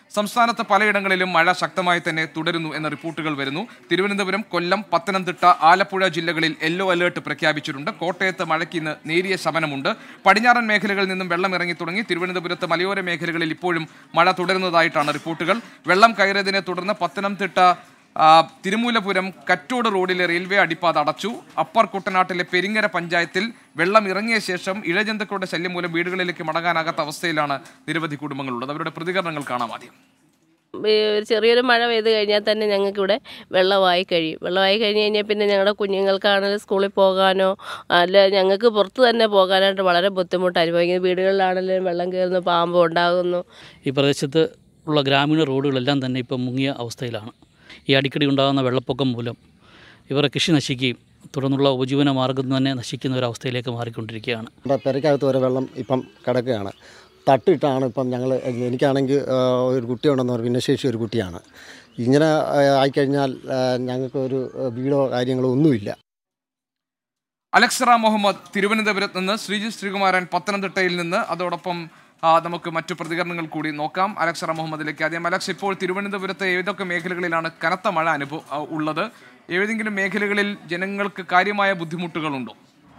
സംസ്ഥാനത്ത് പലയിടങ്ങളിലും മഴ ശക്തമായി തന്നെ തുടരുന്നു എന്ന റിപ്പോർട്ടുകൾ വരുന്നു തിരുവനന്തപുരം കൊല്ലം പത്തനംതിട്ട ആലപ്പുഴ ജില്ലകളിൽ യെല്ലോ അലേർട്ട് പ്രഖ്യാപിച്ചിട്ടുണ്ട് കോട്ടയത്ത് മഴയ്ക്ക് ഇന്ന് നേരിയ ശമനമുണ്ട് പടിഞ്ഞാറൻ മേഖലകളിൽ നിന്നും വെള്ളം ഇറങ്ങി തുടങ്ങി തിരുവനന്തപുരത്ത് മലയോര മേഖലകളിൽ ഇപ്പോഴും മഴ തുടരുന്നതായിട്ടാണ് റിപ്പോർട്ടുകൾ വെള്ളം കയറിയതിനെ തുടർന്ന് പത്തനംതിട്ട ആ, തിരുമൂലപുരം കറ്റോട് റോഡിലെ റെയിൽവേ അടിപ്പാത അടച്ചു അപ്പർ കുട്ടനാട്ടിലെ പെരിങ്ങര പഞ്ചായത്തിൽ വെള്ളം ഇറങ്ങിയ ശേഷം ഇഴജന്തുക്കളുടെ ശല്യം മൂലം വീടുകളിലേക്ക് മടങ്ങാനാകാത്ത അവസ്ഥയിലാണ് നിരവധി കുടുംബങ്ങളുള്ളത് അവരുടെ പ്രതികരണങ്ങൾ കാണാം ആദ്യം ഈ ഒരു ചെറിയൊരു മഴ പെയ്ത് കഴിഞ്ഞാൽ തന്നെ ഞങ്ങൾക്കിവിടെ വെള്ളമായി കഴിയും വെള്ളമായി കഴിഞ്ഞ് കഴിഞ്ഞാൽ പിന്നെ ഞങ്ങളുടെ കുഞ്ഞുങ്ങൾക്കാണെങ്കിലും സ്കൂളിൽ പോകാനോ അല്ല ഞങ്ങൾക്ക് പുറത്ത് തന്നെ പോകാനായിട്ട് വളരെ ബുദ്ധിമുട്ട് അനുഭവിക്കുന്നു വീടുകളിലാണെങ്കിലും വെള്ളം കയറുന്നു പാമ്പ് ഉണ്ടാകുന്നു ഈ പ്രദേശത്ത് ഉള്ള ഗ്രാമീണ റോഡുകളെല്ലാം തന്നെ ഇപ്പം മുങ്ങിയ അവസ്ഥയിലാണ് ഈ അടിക്കടി ഉണ്ടാകുന്ന വെള്ളപ്പൊക്കം മൂലം ഇവരുടെ കൃഷി നശിക്കുകയും തുടർന്നുള്ള ഉപജീവന മാർഗം തന്നെ നശിക്കുന്ന ഒരു അവസ്ഥയിലേക്ക് മാറിക്കൊണ്ടിരിക്കുകയാണ് നമ്മുടെ പെരയ്ക്കകത്ത് വരെ വെള്ളം ഇപ്പം കിടക്കുകയാണ് തട്ടിട്ടാണ് ഇപ്പം ഞങ്ങൾ എനിക്കാണെങ്കിൽ ആ, ഒരു കുട്ടിയുണ്ടെന്ന് പറഞ്ഞ ഭിന്നശേഷി ഒരു കുട്ടിയാണ് ഇങ്ങനെ ആ, ആയിക്കഴിഞ്ഞാൽ ആ, ഞങ്ങൾക്ക് ഒരു ആ, വീടോ കാര്യങ്ങളോ ഒന്നുമില്ല അലക്സറ മുഹമ്മദ് തിരുവനന്തപുരത്ത് നിന്ന് ശ്രീജിത് ശ്രീകുമാരൻ പത്തനംതിട്ടയിൽ നിന്ന് അതോടൊപ്പം ആ, നമുക്ക് മറ്റു പ്രതികരണങ്ങൾ കൂടി നോക്കാം അലക്സറ മുഹമ്മദിലേക്ക് ആദ്യം അലക്സ് ഇപ്പോൾ തിരുവനന്തപുരത്തെ ഏതൊക്കെ മേഖലകളിലാണ് കനത്ത മഴ അനുഭവ ആ, ഉള്ളത് ഏതെങ്കിലും മേഖലകളിൽ ജനങ്ങൾക്ക് കാര്യമായ ബുദ്ധിമുട്ടുകളുണ്ടോ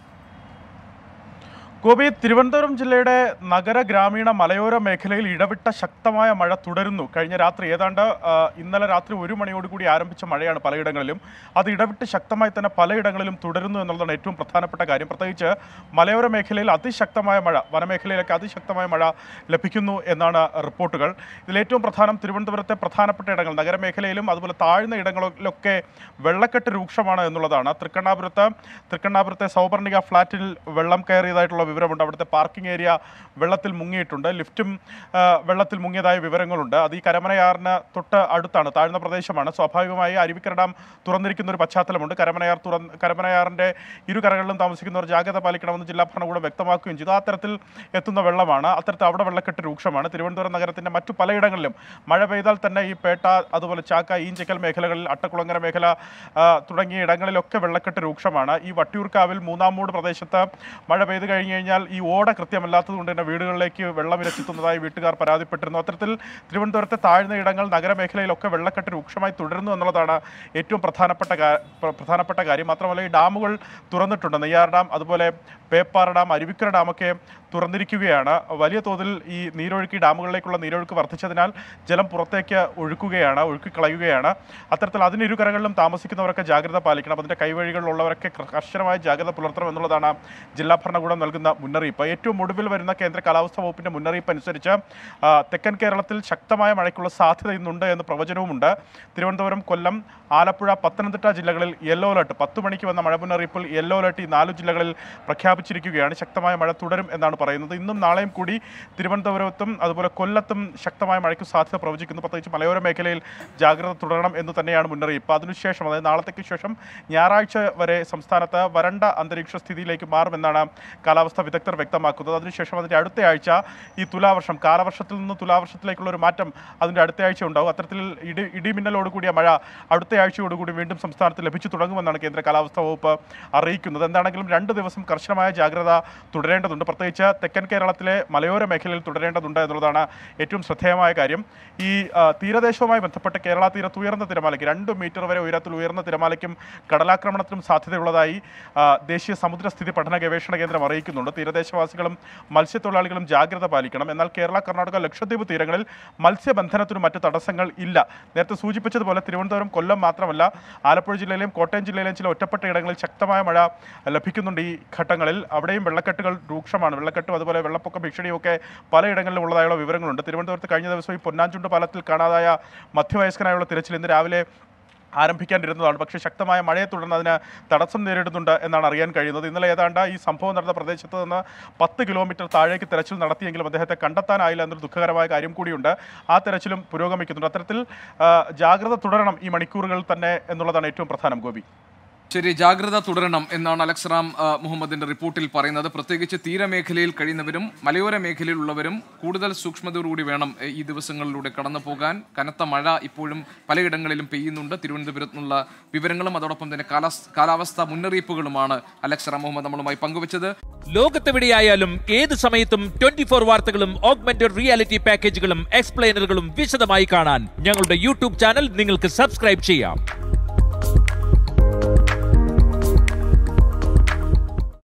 ഗോപി തിരുവനന്തപുരം ജില്ലയുടെ നഗര ഗ്രാമീണ മലയോര മേഖലയിൽ ഇടവിട്ട ശക്തമായ മഴ തുടരുന്നു കഴിഞ്ഞ രാത്രി ഏതാണ്ട് ആ, ഇന്നലെ രാത്രി ഒരു മണിയോടുകൂടി ആരംഭിച്ച മഴയാണ് പലയിടങ്ങളിലും അത് ഇടവിട്ട് ശക്തമായി തന്നെ പലയിടങ്ങളിലും തുടരുന്നു എന്നുള്ളതാണ് ഏറ്റവും പ്രധാനപ്പെട്ട കാര്യം പ്രത്യേകിച്ച് മലയോര മേഖലയിൽ അതിശക്തമായ മഴ വനമേഖലയിലൊക്കെ അതിശക്തമായ മഴ ലഭിക്കുന്നു എന്നാണ് റിപ്പോർട്ടുകൾ ഇതിൽ ഏറ്റവും പ്രധാനം തിരുവനന്തപുരത്തെ പ്രധാനപ്പെട്ട ഇടങ്ങൾ നഗരമേഖലയിലും അതുപോലെ താഴ്ന്ന ഇടങ്ങളിലൊക്കെ വെള്ളക്കെട്ട് രൂക്ഷമാണ് എന്നുള്ളതാണ് തൃക്കണ്ണാപുരത്ത് തൃക്കണ്ണാപുരത്തെ സൗപർണിക ഫ്ളാറ്റിൽ വെള്ളം കയറിയതായിട്ടുള്ള വിവരമുണ്ട് അവിടുത്തെ പാർക്കിംഗ് ഏരിയ വെള്ളത്തിൽ മുങ്ങിയിട്ടുണ്ട് ലിഫ്റ്റും ആ, വെള്ളത്തിൽ മുങ്ങിയതായ വിവരങ്ങളുണ്ട് അത് ഈ കരമനയാറിന് തൊട്ട് അടുത്താണ് താഴ്ന്ന പ്രദേശമാണ് സ്വാഭാവികമായി അരുവിക്കര ഡാം തുറന്നിരിക്കുന്ന ഒരു പശ്ചാത്തലമുണ്ട് കരമനയാർ തുറന്ന് കരമനയാറിൻ്റെ ഇരു കരകളിലും താമസിക്കുന്നവർ ജാഗ്രത പാലിക്കണമെന്ന് ജില്ലാ ഭരണകൂടം വ്യക്തമാക്കുകയും ചെയ്തു ആ തരത്തിൽ എത്തുന്ന വെള്ളമാണ് അത്തരത്തിൽ അവിടെ വെള്ളക്കെട്ട് രൂക്ഷമാണ് തിരുവനന്തപുരം നഗരത്തിൻ്റെ മറ്റു പലയിടങ്ങളിലും മഴ പെയ്താൽ തന്നെ ഈ പേട്ട അതുപോലെ ചാക്ക ഈഞ്ചക്കൽ മേഖലകളിൽ അട്ടക്കുളങ്ങര മേഖല ആ, തുടങ്ങിയ ഇടങ്ങളിലൊക്കെ വെള്ളക്കെട്ട് രൂക്ഷമാണ് ഈ വട്ടിയൂർക്കാവിൽ മൂന്നാം മൂട് പ്രദേശത്ത് മഴ പെയ്ത് കഴിഞ്ഞ് കഴിഞ്ഞാൽ ഈ ഓട കൃത്യമല്ലാത്തത് കൊണ്ട് തന്നെ വീടുകളിലേക്ക് വെള്ളം ഇരച്ചെത്തുന്നതായി വീട്ടുകാർ പരാതിപ്പെട്ടിരുന്നു അത്തരത്തിൽ തിരുവനന്തപുരത്തെ താഴ്ന്ന ഇടങ്ങൾ നഗരമേഖലയിലൊക്കെ വെള്ളക്കെട്ട് രൂക്ഷമായി തുടരുന്നു എന്നുള്ളതാണ് ഏറ്റവും പ്രധാനപ്പെട്ട കാ- പ്ര- പ്രധാനപ്പെട്ട കാര്യം മാത്രമല്ല ഈ ഡാമുകൾ തുറന്നിട്ടുണ്ട് നെയ്യാർ ഡാം അതുപോലെ പേപ്പാറ ഡാം അരുവിക്കര ഡാമൊക്കെ തുറന്നിരിക്കുകയാണ് വലിയ തോതിൽ ഈ നീരൊഴുക്കി ഡാമുകളിലേക്കുള്ള നീരൊഴുക്ക് വർദ്ധിച്ചതിനാൽ ജലം പുറത്തേക്ക് ഒഴുക്കുകയാണ് ഒഴുക്കിക്കളയുകയാണ് അത്തരത്തിൽ അതിന് ഇരുകരകളിലും താമസിക്കുന്നവരൊക്കെ ജാഗ്രത പാലിക്കണം അതിൻ്റെ കൈവഴികളിലുള്ളവരൊക്കെ കർ- കർശനമായ ജാഗ്രത പുലർത്തണം എന്നുള്ളതാണ് ജില്ലാ ഭരണകൂടം നൽകുന്ന മുന്നറിയിപ്പ് ഏറ്റവും ഒടുവിൽ വരുന്ന കേന്ദ്ര കാലാവസ്ഥാ വകുപ്പിൻ്റെ മുന്നറിയിപ്പ് അനുസരിച്ച് ആ, തെക്കൻ കേരളത്തിൽ ശക്തമായ മഴയ്ക്കുള്ള സാധ്യത ഇന്നുണ്ട് എന്ന് പ്രവചനവുമുണ്ട് തിരുവനന്തപുരം കൊല്ലം ആലപ്പുഴ പത്തനംതിട്ട ജില്ലകളിൽ യെല്ലോ അലർട്ട് പത്ത് മണിക്ക് വന്ന മഴ മുന്നറിയിപ്പിൽ യെല്ലോ അലർട്ട് ഈ നാല് ജില്ലകളിൽ പ്രഖ്യാപിച്ചിരിക്കുകയാണ് ശക്തമായ മഴ തുടരും എന്നാണ് പറയുന്നത് ഇന്നും നാളെയും കൂടി തിരുവനന്തപുരത്തും അതുപോലെ കൊല്ലത്തും ശക്തമായ മഴയ്ക്ക് സാധ്യത പ്രവചിക്കുന്നു പ്രത്യേകിച്ച് മലയോര മേഖലയിൽ ജാഗ്രത തുടരണം എന്ന് തന്നെയാണ് മുന്നറിയിപ്പ് അതിനുശേഷം അതായത് നാളത്തേക്ക് ശേഷം ഞായറാഴ്ച വരെ സംസ്ഥാനത്ത് വരണ്ട അന്തരീക്ഷ സ്ഥിതിയിലേക്ക് മാറുമെന്നാണ് കാലാവസ്ഥാ വിദഗ്ധർ വ്യക്തമാക്കുന്നത് അതിനുശേഷം അതിൻ്റെ അടുത്ത ആഴ്ച ഈ തുലാവർഷം കാലവർഷത്തിൽ നിന്ന് തുലാവർഷത്തിലേക്കുള്ള ഒരു മാറ്റം അതിൻ്റെ അടുത്ത ആഴ്ച ഉണ്ടാവും അത്തരത്തിൽ ഇടി ഇടിമിന്നലോട് കൂടിയ മഴ അടുത്ത ആഴ്ചയോടുകൂടി വീണ്ടും സംസ്ഥാനത്ത് ലഭിച്ചു തുടങ്ങുമെന്നാണ് കേന്ദ്ര കാലാവസ്ഥാ വകുപ്പ് അറിയിക്കുന്നത് എന്താണെങ്കിലും രണ്ട് ദിവസം കർശനമായ ജാഗ്രത തുടരേണ്ടതുണ്ട് പ്രത്യേകിച്ച് തെക്കൻ കേരളത്തിലെ മലയോര മേഖലയിൽ തുടരേണ്ടതുണ്ട് എന്നുള്ളതാണ് ഏറ്റവും ശ്രദ്ധേയമായ കാര്യം ഈ ആ, തീരദേശവുമായി ബന്ധപ്പെട്ട് കേരള തീരത്ത് ഉയർന്ന തിരമാലയ്ക്ക് രണ്ട് മീറ്റർ വരെ ഉയരത്തിൽ ഉയർന്ന തിരമാലയ്ക്കും കടലാക്രമണത്തിനും സാധ്യതയുള്ളതായി ആ, ദേശീയ സമുദ്രസ്ഥിതി പഠന ഗവേഷണ കേന്ദ്രം അറിയിക്കുന്നുണ്ട് തീരദേശവാസികളും മത്സ്യത്തൊഴിലാളികളും ജാഗ്രത പാലിക്കണം എന്നാൽ കേരള കർണാടക ലക്ഷദ്വീപ് തീരങ്ങളിൽ മത്സ്യബന്ധനത്തിനും മറ്റ് തടസ്സങ്ങൾ ഇല്ല നേരത്തെ സൂചിപ്പിച്ചതുപോലെ തിരുവനന്തപുരം കൊല്ലം മാത്രമല്ല ആലപ്പുഴ ജില്ലയിലെയും കോട്ടയം ജില്ലയിലെയും ചില ഒറ്റപ്പെട്ട ഇടങ്ങളിൽ ശക്തമായ മഴ ലഭിക്കുന്നുണ്ട് ഈ ഘട്ടങ്ങളിൽ അവിടെയും വെള്ളക്കെട്ടുകൾ രൂക്ഷമാണ് വെള്ളക്കെട്ടും അതുപോലെ വെള്ളപ്പൊക്ക ഭീഷണിയും ഒക്കെ പലയിടങ്ങളിലും ഉള്ളതായുള്ള വിവരങ്ങളുണ്ട് തിരുവനന്തപുരത്ത് കഴിഞ്ഞ ദിവസം ഈ പൊന്നാഞ്ചുണ്ട് പാലത്തിൽ കാണാതായ മധ്യവയസ്കനായുള്ള തിരച്ചിൽ ഇന്ന് രാവിലെ ആരംഭിക്കാനിരുന്നതാണ് പക്ഷേ ശക്തമായ മഴയെ തുടർന്ന് അതിന് തടസ്സം നേരിടുന്നുണ്ട് എന്നാണ് അറിയാൻ കഴിയുന്നത് ഇന്നലെ ഏതാണ്ട് ഈ സംഭവം നടന്ന പ്രദേശത്ത് നിന്ന് പത്ത് കിലോമീറ്റർ താഴേക്ക് തെരച്ചിൽ നടത്തിയെങ്കിലും അദ്ദേഹത്തെ കണ്ടെത്താനായില്ല എന്നൊരു ദുഃഖകരമായ കാര്യം കൂടിയുണ്ട് ആ തെരച്ചിലും പുരോഗമിക്കുന്നുണ്ട് അത്തരത്തിൽ ആ, ജാഗ്രത തുടരണം ഈ മണിക്കൂറുകളിൽ തന്നെ എന്നുള്ളതാണ് ഏറ്റവും പ്രധാനം ഗോപി ശരി ജാഗ്രത തുടരണം എന്നാണ് അലക്സറാം ആ, മുഹമ്മദിന്റെ റിപ്പോർട്ടിൽ പറയുന്നത് പ്രത്യേകിച്ച് തീരമേഖലയിൽ കഴിയുന്നവരും മലയോര മേഖലയിലുള്ളവരും കൂടുതൽ സൂക്ഷ്മതയോടുകൂടി വേണം എ, ഈ ദിവസങ്ങളിലൂടെ കടന്നു പോകാൻ കനത്ത മഴ ഇപ്പോഴും പലയിടങ്ങളിലും പെയ്യുന്നുണ്ട് തിരുവനന്തപുരത്ത് നിന്നുള്ള വിവരങ്ങളും അതോടൊപ്പം തന്നെ കാലാസ്- കാലാവസ്ഥാ മുന്നറിയിപ്പുകളുമാണ് അലക്സറാം മുഹമ്മദ് നമ്മളുമായി പങ്കുവച്ചത് ലോകത്തെവിടെയായാലും ഏത് സമയത്തും ട്വന്റി ഫോർ വാർത്തകളും ഓഗ്മെന്റഡ് റിയാലിറ്റി പാക്കേജുകളും എക്സ്പ്ലെയിനറുകളും വിശദമായി കാണാൻ ഞങ്ങളുടെ യൂട്യൂബ് ചാനൽ നിങ്ങൾക്ക് സബ്സ്ക്രൈബ് ചെയ്യാം